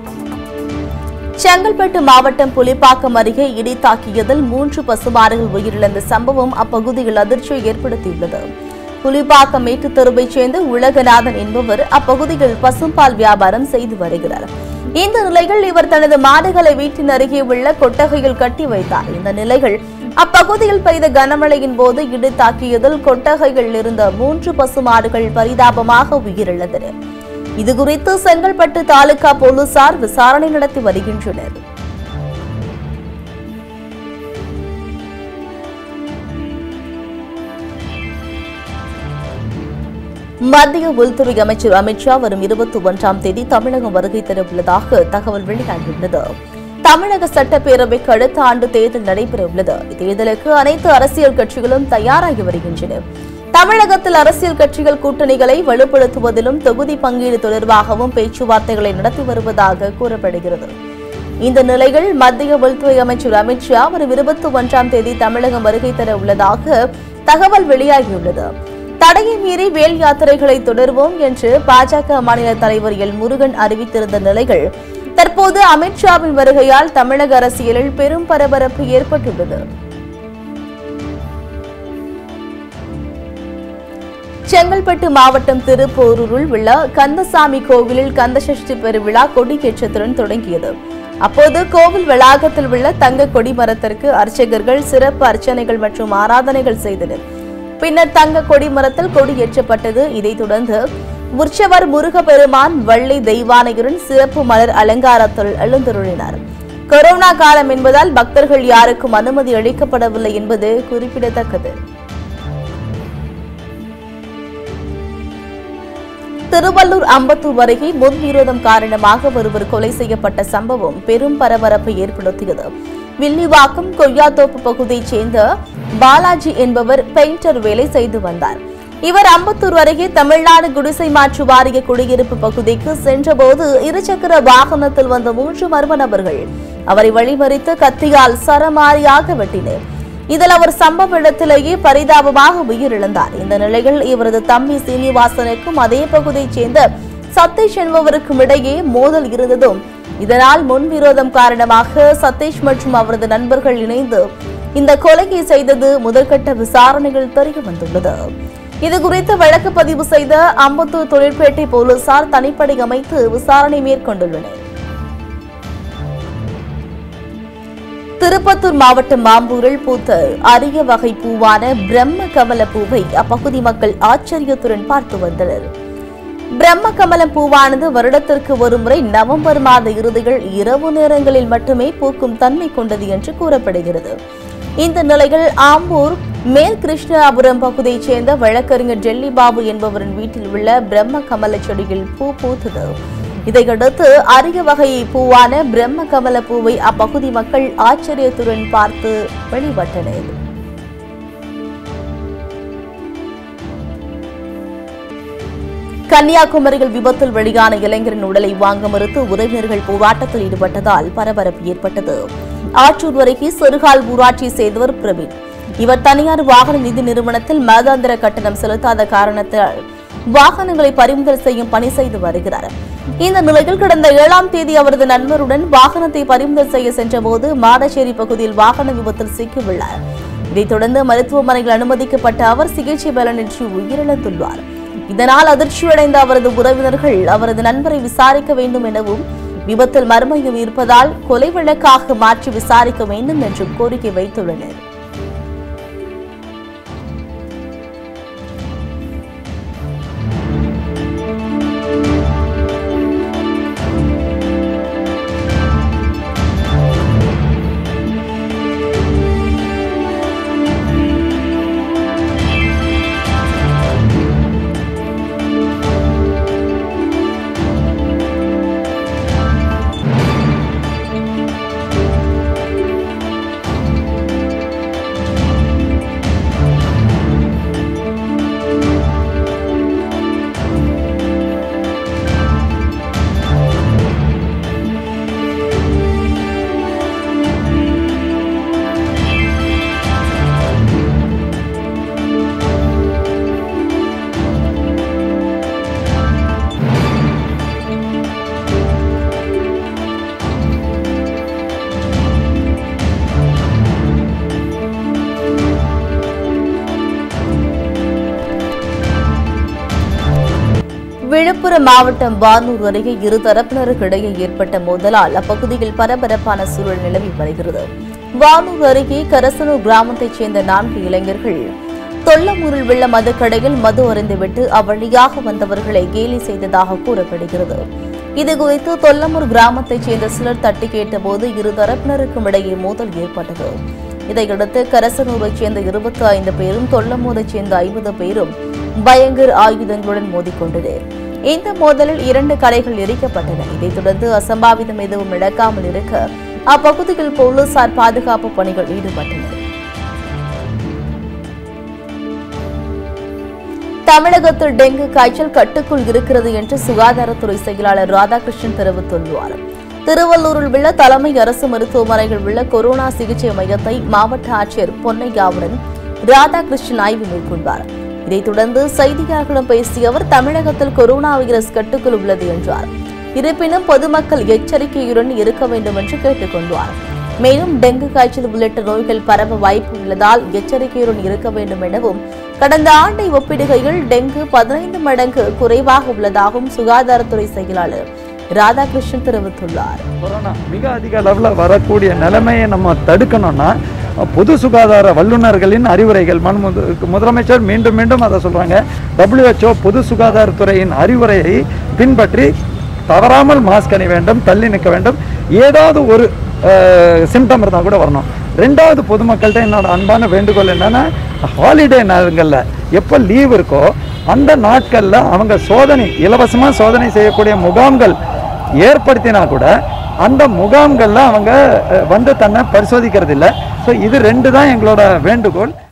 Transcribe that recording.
செங்கல்பட்டு மாவட்டம் புலிப்பாக்கம் அருகே இடி தாக்கியதில் மூன்று பசுமாடுகள் உயிரிழந்த சம்பவம் அப்பகுதியில் அதிர்ச்சியை ஏற்படுத்தியுள்ளது புலிப்பாக்கம் மேட்டுத் தெருவைச் சேர்ந்த உலகநாதன் என்பவர் அப்பகுதியில் பசும்பால் வியாபாரம் செய்து வருகிறார் இந்த நிலையில் இவர் தனது மாடுகளை வீட்டின் அருகே உள்ள கொட்டகையில் கட்டி வைத்தார் இந்த நிலையில் அப்பகுதியில் பெய்த கனமழையின் போது இடி தாக்கியதில் கொட்டகையில் இருந்த மூன்று பசுமாடுகள் பரிதாபமாக உயிரிழந்தன இதுகுறித்து செங்கல்பட்டு தாலுகா போலீசார் விசாரணை நடத்தி வருகின்றனர் மத்திய உள்துறை அமைச்சர் அமித்ஷா வரும் இருபத்தி ஒன்றாம் தேதி தமிழகம் வருகை தரவுள்ளதாக தகவல் வெளியாகியுள்ளது தமிழக சட்டப்பேரவைக்கு அடுத்த ஆண்டு தேர்தல் நடைபெறவுள்ளது இத்தேர்தலுக்கு அனைத்து அரசியல் கட்சிகளும் தயாராகி வருகின்றன தமிழகத்தில் அரசியல் கட்சிகள் கூட்டணிகளை வலுப்படுத்துவதிலும் தொகுதி பங்கீடு தொடர்பாகவும் பேச்சுவார்த்தைகளை நடத்தி வருவதாக கூறப்படுகிறது இந்த நிலையில் மத்திய உள்துறை அமைச்சர் அமித்ஷா வரும் இருபத்தி ஒன்றாம் தேதி தமிழகம் வருகை தர உள்ளதாக தகவல் வெளியாகியுள்ளது தடையை மீறி வேல் யாத்திரைகளை தொடர்வோம் என்று பாஜக மாநில தலைவர் எல் முருகன் அறிவித்திருந்த நிலையில் தற்போது அமித்ஷாவின் வருகையால் தமிழக அரசியலில் பெரும் பரபரப்பு ஏற்பட்டுள்ளது செங்கல்பட்டு மாவட்டம் திருப்போரூரில் உள்ள கந்தசாமி கோவிலில் கந்தசஷ்டி பெருவிழா கொடியேற்றத்துடன் தொடங்கியது அப்போது கோவில் வளாகத்தில் உள்ள தங்க கொடி மரத்திற்கு அர்ச்சகர்கள் சிறப்பு அர்ச்சனைகள் மற்றும் ஆராதனைகள் செய்தனர் பின்னர் தங்க கொடி மரத்தில் கொடி ஏற்றப்பட்டது இதைத் தொடர்ந்து உற்சவர் முருகப்பெருமான் வள்ளி தெய்வானையுடன் சிறப்பு மலர் அலங்காரத்தில் எழுந்தருளினார் கொரோனா காலம் என்பதால் பக்தர்கள் யாருக்கும் அனுமதி அளிக்கப்படவில்லை என்பது குறிப்பிடத்தக்கது திருவள்ளூர் அம்பத்தூர் அருகே முன்விரோதம் காரணமாக ஒருவர் கொலை செய்யப்பட்ட சம்பவம் பெரும் பரபரப்பை ஏற்படுத்தியது வில்லிவாக்கம் கொய்யாத்தோப்பு பகுதியைச் சேர்ந்த பாலாஜி என்பவர் பெயிண்டர் வேலை செய்து வந்தார் இவர் அம்பத்தூர் அருகே தமிழ்நாடு குடிசை மாற்று வாரிய குடியிருப்பு பகுதிக்கு சென்றபோது இருசக்கர வாகனத்தில் வந்த மூன்று மர்ம நபர்கள் அவரை வழிமறித்து கத்தியால் சரமாரியாக வெட்டினர் இதில் அவர் சம்பவ இடத்திலேயே பரிதாபமாக உயிரிழந்தார் இந்த நிலையில் இவரது தம்பி சீனிவாசனுக்கும் அதே பகுதியைச் சேர்ந்த சதீஷ் என்பவருக்கும் இடையே மோதல் இருந்ததும் இதனால் முன்விரோதம் காரணமாக சதீஷ் மற்றும் அவரது நண்பர்கள் இணைந்து இந்த கொலையை செய்தது முதற்கட்ட விசாரணைகள் தெரிய வந்துள்ளது இதுகுறித்து வழக்கு பதிவு செய்த அம்பத்தூர் தொழிற்பேட்டை போலீசார் தனிப்படை அமைத்து விசாரணை மேற்கொண்டுள்ளனர் திருப்பத்தூர் மாவட்டம் மாம்பூரில் பூத்த அரிய வகை பூவான பிரம்ம கமல பூவை அப்பகுதி மக்கள் ஆச்சரியத்துடன் பார்த்து வந்தனர் பிரம்ம கமலம் பூவானது வருடத்திற்கு ஒருமுறை நவம்பர் மாத இறுதிகள் இரவு நேரங்களில் மட்டுமே பூக்கும் தன்மை கொண்டது என்று கூறப்படுகிறது இந்த நிலையில் ஆம்பூர் மேல் கிருஷ்ணாபுரம் பகுதியைச் சேர்ந்த வழக்கறிஞர் டெல்லி பாபு என்பவரின் வீட்டில் உள்ள பிரம்ம கமல செடியில் பூ பூத்தது இதையடுத்து அரிய வகை பூவான பிரம்ம கமல பூவை அப்பகுதி மக்கள் ஆச்சரியத்துடன் பார்த்து வெளிப்பட்டனர் கன்னியாகுமரியில் விபத்தில் வெளியான இளைஞரின் உடலை வாங்க மறுத்து உறவினர்கள் போராட்டத்தில் ஈடுபட்டதால் பரபரப்பு ஏற்பட்டது ஆற்றூர் அருகே சொருகால் ஊராட்சியை சேர்ந்தவர் பிரவீன் இவர் தனியார் வாகன நிதி நிறுவனத்தில் மாதாந்திர கட்டணம் செலுத்தாத காரணத்தால் வாகனங்களை பறிமுதல் செய்யும் பணி செய்து வருகிறார் இந்த நிலையில் கடந்த ஏழாம் தேதி அவரது நண்பருடன் வாகனத்தை பறிமுதல் செய்ய சென்றபோது மாடச்சேரி பகுதியில் வாகன விபத்தில் சிக்கியுள்ளார் இதைத் தொடர்ந்து மருத்துவமனையில் அனுமதிக்கப்பட்ட அவர் சிகிச்சை பலனின்றி உயிரிழந்துள்ளார் இதனால் அதிர்ச்சியடைந்த அவரது உறவினர்கள் அவரது நண்பரை விசாரிக்க வேண்டும் எனவும் விபத்தில் மர்மையும் இருப்பதால் கொலை வழக்காக மாற்றி விசாரிக்க வேண்டும் என்றும் கோரிக்கை வைத்துள்ளனர் விழுப்புரம் மாவட்டம் வானூர் அருகே இரு தரப்பினருக்கு இடையே ஏற்பட்ட மோதலால் அப்பகுதியில் பரபரப்பான சூழல் நிலவி வருகிறது வானூர் அருகே கரசனூர் கிராமத்தைச் சேர்ந்த நான்கு இளைஞர்கள் தொல்லமூரில் உள்ள மதுக்கடையில் மது அருந்துவிட்டு அவ்வழியாக வந்தவர்களை கேலி செய்ததாக கூறப்படுகிறது இதுகுறித்து தொல்லமூர் கிராமத்தைச் சேர்ந்த சிலர் தட்டி கேட்டபோது இரு தரப்பினருக்கும் இடையே மோதல் ஏற்பட்டது இதையடுத்து கரசனூரைச் சேர்ந்த இருபத்தி ஐந்து பேரும் தொல்லமூரைச் சேர்ந்த ஐம்பது பேரும் பயங்கர ஆயுதங்களுடன் மோதிக்கொண்டனர் இந்த மோதலில் இரண்டு கடைகள் எரிக்கப்பட்டன இதைத் தொடர்ந்து அசம்பாவிதம் எதுவும் நடக்காமல் இருக்க அப்பகுதியில் போலீசார் பாதுகாப்பு பணிகள் ஈடுபட்டனர் தமிழகத்தில் டெங்கு காய்ச்சல் கட்டுக்குள் இருக்கிறது என்று சுகாதாரத்துறை செயலாளர் ராதாகிருஷ்ணன் தெரிவித்துள்ளார் திருவள்ளூரில் உள்ள தலைமை அரசு மருத்துவமனையில் உள்ள கொரோனா சிகிச்சை மையத்தை மாவட்ட ஆட்சியர் பொன்னையாவுடன் ராதாகிருஷ்ணன் ஆய்வு மேற்கொண்டார் இதைத் தொடர்ந்து செய்தியாளர்களிடம் பேசிய அவர் தமிழகத்தில் கொரோனா வைரஸ் கட்டுக்குள் உள்ளது என்றார் இருப்பினும் பொதுமக்கள் எச்சரிக்கையுடன் இருக்க வேண்டும் என்று கேட்டுக் கொண்டார் மேலும் டெங்கு காய்ச்சல் உள்ளிட்ட நோய்கள் பரவ வாய்ப்பு உள்ளதால் எச்சரிக்கையுடன் இருக்க வேண்டும் எனவும் கடந்த ஆண்டை ஒப்பிடுகையில் டெங்கு பதினைந்து மடங்கு குறைவாக உள்ளதாகவும் சுகாதாரத்துறை செயலாளர் ராதாகிருஷ்ணன் தெரிவித்துள்ளார் கொரோனா மிக அதிக அளவில் வரக்கூடிய நிலைமையை நம்ம தடுக்கணும்னா பொது சுகாதார வல்லுநர்களின் அறிவுரைகள் மன் முத- முதலமைச்சர் மீண்டும் மீண்டும் அதை சொல்கிறாங்க WHO பொது சுகாதாரத்துறையின் அறிவுரையை பின்பற்றி தவறாமல் மாஸ்க் அணி வேண்டும் தள்ளி நிற்க வேண்டும் ஏதாவது ஒரு சிம்டம் இருந்தால் கூட வரணும் ரெண்டாவது பொதுமக்கள்கிட்ட என்னோட அன்பான வேண்டுகோள் என்னன்னா ஹாலிடே நேரங்களில் எப்போ லீவ் இருக்கோ அந்த நாட்களில் அவங்க சோதனை இலவசமாக சோதனை செய்யக்கூடிய முகாம்கள் ஏற்படுத்தினா கூட அந்த முகாம்களில் அவங்க அஹ், வந்து தன்னை பரிசோதிக்கிறது இல்லை ஸோ இது ரெண்டு தான் எங்களோட வேண்டுகோள்